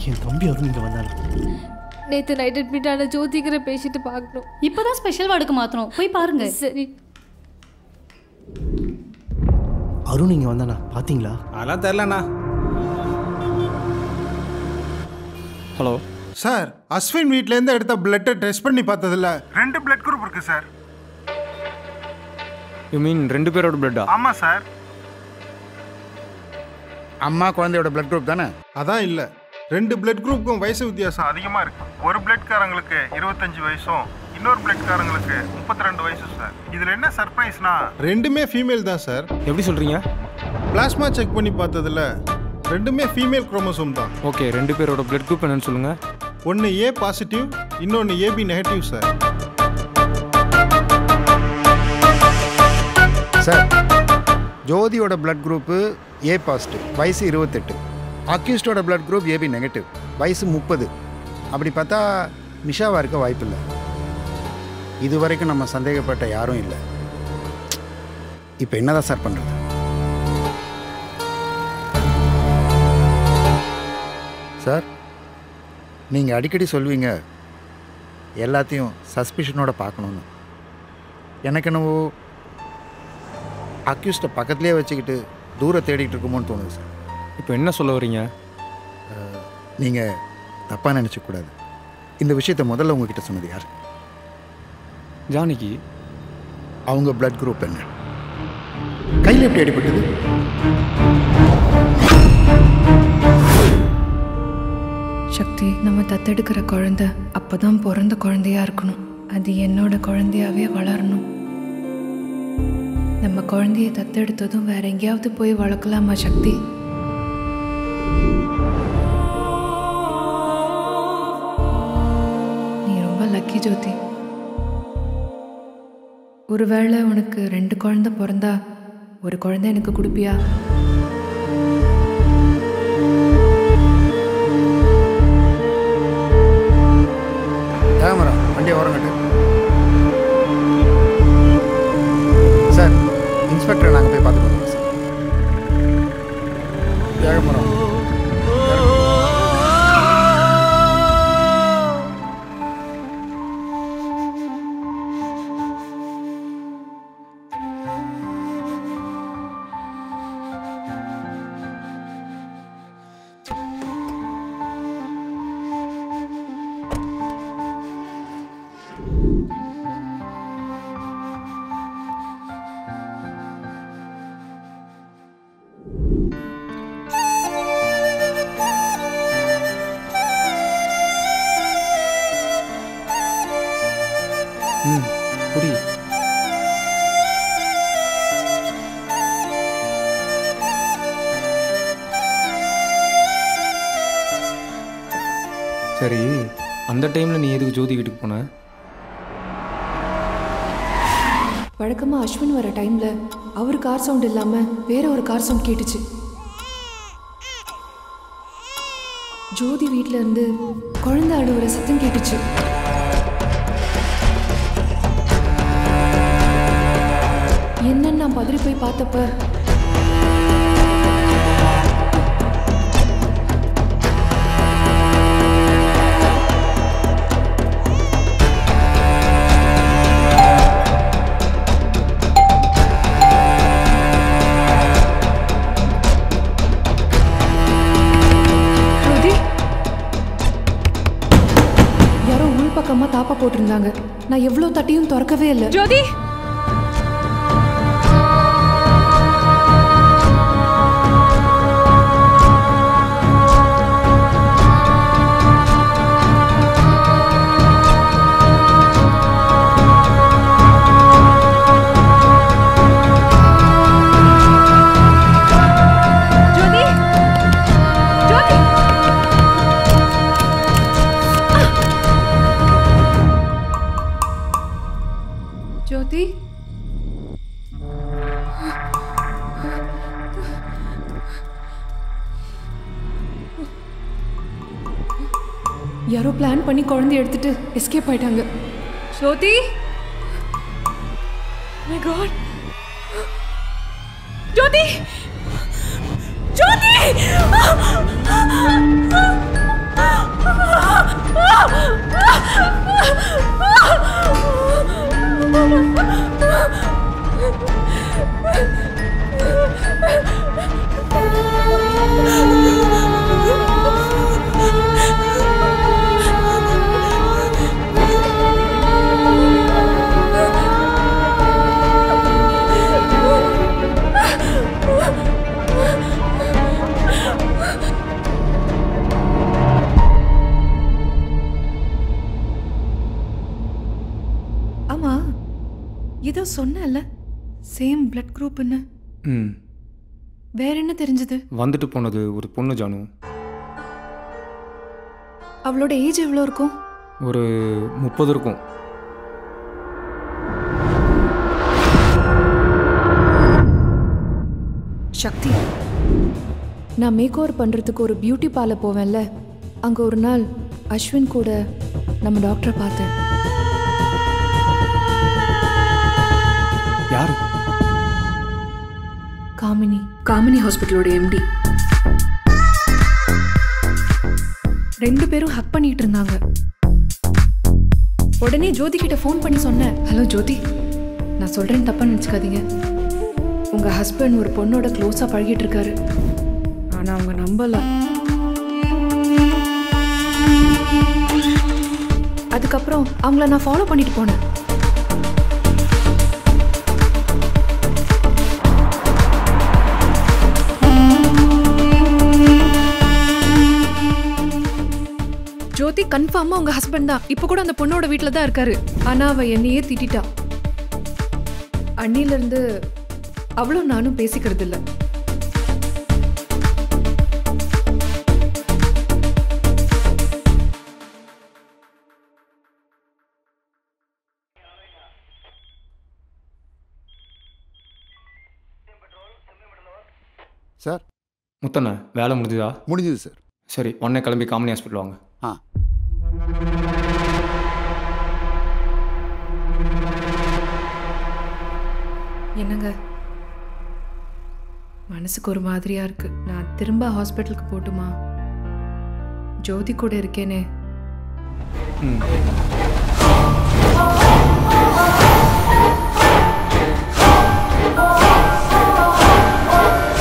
என் தம்பி அருண் இங்கே வந்தானா நேற்று நைட் அட்மிட் ஆன ஜோதிகிற பேஷண்ட்டு பார்க்கணும் இப்போதான் ஸ்பெஷல் வார்டுக்கு மாத்திரம் போய் பாருங்க சரி அருண் இங்கே வந்தானா பார்த்தீங்களா அதெல்லாம் தெரிலண்ணா ஹலோ சார் அஸ்வின் வீட்லேருந்து எடுத்த பிளட்டை டெஸ்ட் பண்ணி பார்த்ததில்ல ரெண்டு பிளட் குரூப் இருக்கு சார் யூ மீன் ரெண்டு பேரோட பிளட்டா ஆமாம் சார் அம்மா குழந்தையோட பிளட் குரூப் தானே அதான் இல்லை ரெண்டு பிளட் குரூப்புக்கும் வயசு வித்தியாசம் அதிகமாக இருக்கு ஒரு பிளட்காரங்களுக்கு இருபத்தஞ்சு வயசும் இன்னொரு பிளட்காரங்களுக்கு முப்பத்தி ரெண்டு வயசும் சார் இதில் என்ன சர்ப்ரைஸ்னா ரெண்டுமே ஃபீமேல் தான் சார் எப்படி சொல்கிறீங்க பிளாஸ்மா செக் பண்ணி பார்த்ததுல ரெண்டுமே ஃபீமேல் குரோமோசோம் தான் ஓகே ரெண்டு பேரோட பிளட் குரூப் என்னன்னு சொல்லுங்கள் ஒன்று ஏ பாசிட்டிவ் இன்னொன்று ஏபி நெகட்டிவ் சார் சார் ஜோதியோட பிளட் குரூப்பு ஏ பாசிட்டிவ் வயசு இருபத்தெட்டு அக்யூஸ்டோட பிளட் குரூப் ஏபி நெகட்டிவ் வயசு முப்பது அப்படி பார்த்தா நிஷாவா இருக்க வாய்ப்பில்லை இது வரைக்கும் நம்ம சந்தேகப்பட்ட யாரும் இல்லை இப்போ என்னதான் சார் பண்ணுறது சார் நீங்கள் அடிக்கடி சொல்வீங்க எல்லாத்தையும் சஸ்பிஷனோட பார்க்கணுன்னு எனக்கு என்னவோ அக்யூஸ்டை பக்கத்துலேயே வச்சுக்கிட்டு தூரம் தேடிட்டு இருக்குமோன்னு தோணுது சார் இப்போ என்ன சொல்ல வரீங்க நீங்கள் தப்பாக நினச்சக்கூடாது இந்த விஷயத்தை முதல்ல உங்ககிட்ட சொன்னது யார் ஜானகி அவங்க பிளட் குரூப் என்ன கையில் எப்படி அடிபட்டது சக்தி நம்ம தத்தெடுக்கிற குழந்தை அப்பதான் பிறந்த குழந்தையா இருக்கணும் அது என்னோட குழந்தையாவே வளரணும் நம்ம குழந்தைய தத்தெடுத்ததும் வேற எங்கேயாவது போய் வளர்க்கலாமா சக்தி நீ ரொம்ப லக்கி ஜோதி ஒருவேளை உனக்கு ரெண்டு குழந்தை பிறந்தா ஒரு குழந்தை எனக்கு கொடுப்பியா கேமரா வண்டியை ஓரங்கட்டு சார் இன்ஸ்பெக்டரை நாங்கள் போய் பார்த்துட்டு வந்தோம் சார் கேமரா ம் புரி சரி அந்த டைமில் நீ எதுக்கு ஜோதி வீட்டுக்கு போன வழக்கமா அஸ்வின் வர டைம்ல அவர் கார் சவுண்ட் இல்லாம வேற ஒரு கார் சவுண்ட் கேட்டுச்சு ஜோதி வீட்ல இருந்து குழந்தை அழுவுற சத்தம் கேட்டுச்சு என்னன்னு நான் பதறி போய் பார்த்தப்ப ஜோதி யாரோ உள் பக்கமா தாப்பா போட்டிருந்தாங்க நான் எவ்வளோ தட்டியும் திறக்கவே இல்லை ஜோதி ஜோதி ஜோதி ஜோதி யாரோ பிளான் பண்ணி குழந்தைய எடுத்துட்டு எஸ்கேப் ஆயிட்டாங்க ஜோதி மை காட் ஜோதி ஜோதி ஆமா ஏதோ சொன்னல சேம் பிளட் குரூப்னு ம் வேற என்ன தெரிஞ்சது வந்துட்டு போனது ஒரு பொண்ணு ஜானு அவளோட ஏஜ் எவ்வளோ இருக்கும் ஒரு முப்பது இருக்கும் சக்தி நான் மேக் ஓவர் பண்ணுறதுக்கு ஒரு பியூட்டி பார்லர் போவேன்ல அங்கே ஒரு நாள் அஸ்வின் கூட நம்ம டாக்டரை பார்த்தேன் யாரு காமினி காமினி ஹாஸ்பிட்டலோட எம்டி ரெண்டு பேரும் ஹக் பண்ணிட்டு இருந்தாங்க உடனே ஜோதி கிட்ட ஃபோன் பண்ணி சொன்னேன் ஹலோ ஜோதி நான் சொல்றேன் தப்பா நினச்சிக்காதீங்க உங்க ஹஸ்பண்ட் ஒரு பொண்ணோட க்ளோஸா பழகிட்டு இருக்காரு ஆனா அவங்க நம்பல அதுக்கப்புறம் அவங்கள நான் ஃபாலோ பண்ணிட்டு போனேன் ஜோதி கன்ஃபார்மா உங்க ஹஸ்பண்ட் தான் இப்போ கூட அந்த பொண்ணோட வீட்டில் தான் இருக்காரு ஆனா அவ என்னையே திட்டிட்டா அண்ணில இருந்து அவளும் நானும் பேசிக்கிறது இல்ல சார் முத்தண்ண வேலை முடிஞ்சுதா முடிஞ்சது சார் சரி உடனே கிளம்பி காமனி ஹாஸ்பிட்டல் வாங்க ஆ என்னங்க மனசுக்கு ஒரு மாதிரியா இருக்கு நான் திரும்ப ஹாஸ்பிட்டலுக்கு போட்டுமா ஜோதி கூட இருக்கேனே ம்